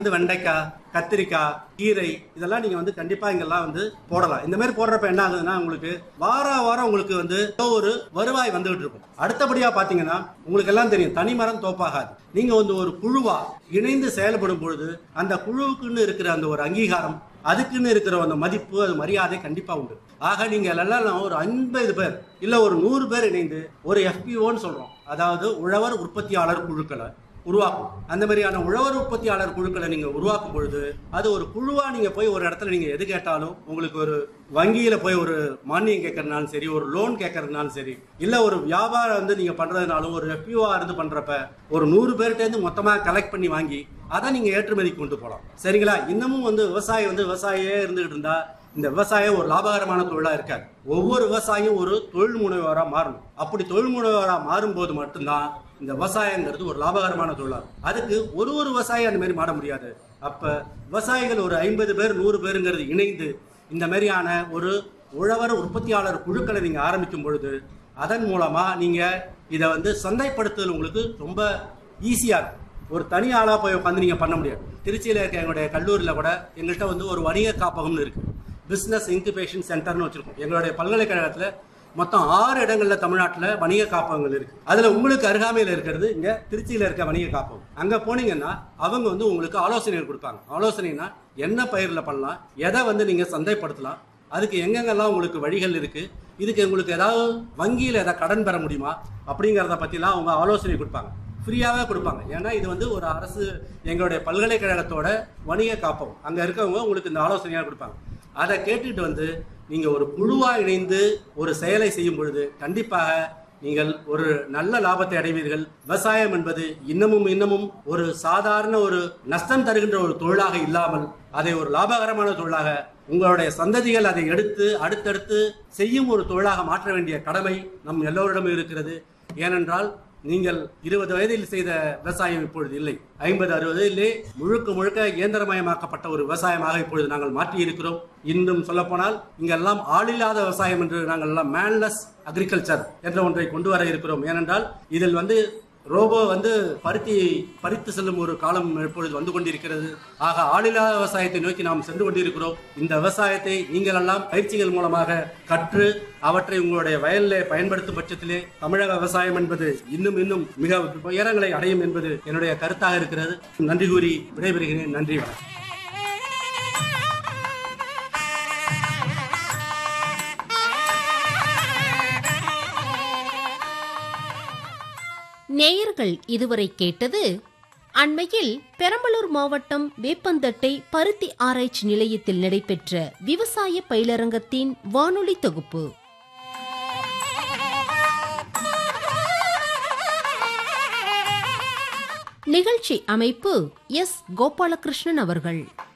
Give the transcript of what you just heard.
வந்து வெண்டைக்காய் கத்திரிக்காய் கீரை இதெல்லாம் நீங்க வந்து கண்டிப்பா இங்கெல்லாம் வந்து போடலாம் இந்த மாதிரி போடுறப்ப என்ன ஆகுதுன்னா உங்களுக்கு வார வாரம் உங்களுக்கு வந்து ஏதோ ஒரு வருவாய் வந்துகிட்டு இருக்கும் அடுத்தபடியா பாத்தீங்கன்னா உங்களுக்கு எல்லாம் தெரியும் தனி மரம் தோப்பாகாது நீங்க வந்து ஒரு குழுவா இணைந்து செயல்படும் பொழுது அந்த குழுவுக்குன்னு இருக்கிற அந்த ஒரு அங்கீகாரம் அதுக்குன்னு இருக்கிற அந்த மதிப்பு அது மரியாதை கண்டிப்பா உண்டு ஆக நீங்க எல்லாம் ஒரு ஐம்பது பேர் இல்ல ஒரு நூறு பேர் இணைந்து ஒரு எஃபிஓன்னு சொல்றோம் அதாவது உழவர் உற்பத்தியாளர் குழுக்களை உருவாக்கும் அந்த மாதிரியான உழவர் உற்பத்தியாளர் குழுக்களை நீங்க உருவாக்கும் பொழுது அது ஒரு குழுவா நீங்க போய் ஒரு இடத்துல நீங்க எது கேட்டாலும் உங்களுக்கு ஒரு வங்கியில போய் ஒரு மானியம் கேட்கறதுனாலும் சரி ஒரு லோன் கேட்கறதுனாலும் சரி இல்ல ஒரு வியாபாரம் வந்து நீங்க பண்றதுனாலும் ஒரு எஃபிஓ இருந்து பண்றப்ப ஒரு நூறு பேர்கிட்ட இருந்து மொத்தமா கலெக்ட் பண்ணி வாங்கி அதை நீங்க ஏற்றுமதிக்கு கொண்டு போகலாம் சரிங்களா இன்னமும் வந்து விவசாயி வந்து விவசாயியே இருந்துகிட்டு இருந்தா இந்த விவசாயம் ஒரு லாபகரமான தொழிலா இருக்காது ஒவ்வொரு விவசாயியும் ஒரு தொழில் முனைவோரா மாறணும் அப்படி தொழில் முனைவோரா மாறும்போது மட்டும்தான் இந்த விவசாயங்கிறது ஒரு லாபகரமான தொழிலா இருக்கும். அதுக்கு ஒரு ஒரு விவசாயி அந்த மாதிரி மாற முடியாது அப்ப விவசாயிகள் ஒரு ஐம்பது பேர் நூறு பேருங்கிறது இணைந்து இந்த மாதிரியான ஒரு உழவர் உற்பத்தியாளர் குழுக்களை நீங்க ஆரம்பிக்கும் பொழுது அதன் மூலமா நீங்க இதை வந்து சந்தைப்படுத்துதல் உங்களுக்கு ரொம்ப ஈஸியா இருக்கும் ஒரு தனி ஆளா போய் உட்காந்து நீங்க பண்ண முடியாது திருச்சியில இருக்க எங்களுடைய கல்லூரியில கூட எங்கள்கிட்ட வந்து ஒரு வணிக காப்பகம்னு இருக்கு பிசினஸ் இன்குபேஷன் சென்டர்னு வச்சிருக்கோம் எங்களுடைய பல்கலைக்கழகத்துல மொத்தம் ஆறு இடங்கள்ல தமிழ்நாட்டுல வணிக காப்பகங்கள் இருக்கு அதுல உங்களுக்கு அருகாமையில இருக்கிறது இங்க திருச்சியில இருக்க வணிக காப்பகம் அங்க போனீங்கன்னா அவங்க வந்து உங்களுக்கு ஆலோசனைகள் கொடுப்பாங்க ஆலோசனைனா என்ன பயிர்ல பண்ணலாம் எதை வந்து நீங்க சந்தைப்படுத்தலாம் அதுக்கு எங்கெங்கெல்லாம் உங்களுக்கு வழிகள் இருக்கு இதுக்கு உங்களுக்கு ஏதாவது வங்கியில் ஏதாவது கடன் பெற முடியுமா அப்படிங்கிறத பற்றிலாம் அவங்க ஆலோசனை கொடுப்பாங்க ஃப்ரீயாகவே கொடுப்பாங்க ஏன்னா இது வந்து ஒரு அரசு எங்களுடைய பல்கலைக்கழகத்தோட வணிக காப்பகம் அங்கே இருக்கவங்க உங்களுக்கு இந்த ஆலோசனையாக கொடுப்பாங்க அதை கேட்டுட்டு வந்து நீங்கள் ஒரு குழுவாக இணைந்து ஒரு செயலை செய்யும் பொழுது கண்டிப்பாக நீங்கள் ஒரு நல்ல லாபத்தை அடைவீர்கள் விவசாயம் என்பது இன்னமும் இன்னமும் ஒரு சாதாரண ஒரு நஷ்டம் தருகின்ற ஒரு தொழிலாக இல்லாமல் அதை ஒரு லாபகரமான தொழிலாக உங்களுடைய சந்ததிகள் அதை எடுத்து அடுத்தடுத்து செய்யும் ஒரு தொழிலாக மாற்ற வேண்டிய கடமை நம் எல்லோரிடமும் இருக்கிறது ஏனென்றால் நீங்கள் இருபது வயதில் செய்த விவசாயம் இப்பொழுது இல்லை ஐம்பது அறுபதிலே முழுக்க முழுக்க இயந்திரமயமாக்கப்பட்ட ஒரு விவசாயமாக இப்பொழுது நாங்கள் மாற்றி இருக்கிறோம் இன்னும் சொல்லப்போனால் இங்கெல்லாம் ஆளில்லாத விவசாயம் என்று நாங்கள் எல்லாம் மேன்லெஸ் அக்ரிகல்ச்சர் என்ற ஒன்றை கொண்டு வர இருக்கிறோம் ஏனென்றால் இதில் வந்து ரோபோ வந்து பருத்தி பறித்து செல்லும் ஒரு காலம் இப்பொழுது வந்து கொண்டிருக்கிறது ஆக ஆளில்லாத விவசாயத்தை நோக்கி நாம் சென்று கொண்டிருக்கிறோம் இந்த விவசாயத்தை நீங்கள் எல்லாம் பயிற்சிகள் மூலமாக கற்று அவற்றை உங்களுடைய வயலில் பயன்படுத்தும் பட்சத்திலே தமிழக விவசாயம் என்பது இன்னும் இன்னும் மிக உயரங்களை அடையும் என்பது என்னுடைய கருத்தாக இருக்கிறது நன்றி கூறி விடைபெறுகிறேன் நன்றி வணக்கம் நேயர்கள் இதுவரை கேட்டது அண்மையில் பெரம்பலூர் மாவட்டம் வேப்பந்தட்டை பருத்தி ஆராய்ச்சி நிலையத்தில் நடைபெற்ற விவசாய பயிலரங்கத்தின் வானொலி தொகுப்பு நிகழ்ச்சி அமைப்பு எஸ் கோபாலகிருஷ்ணன் அவர்கள்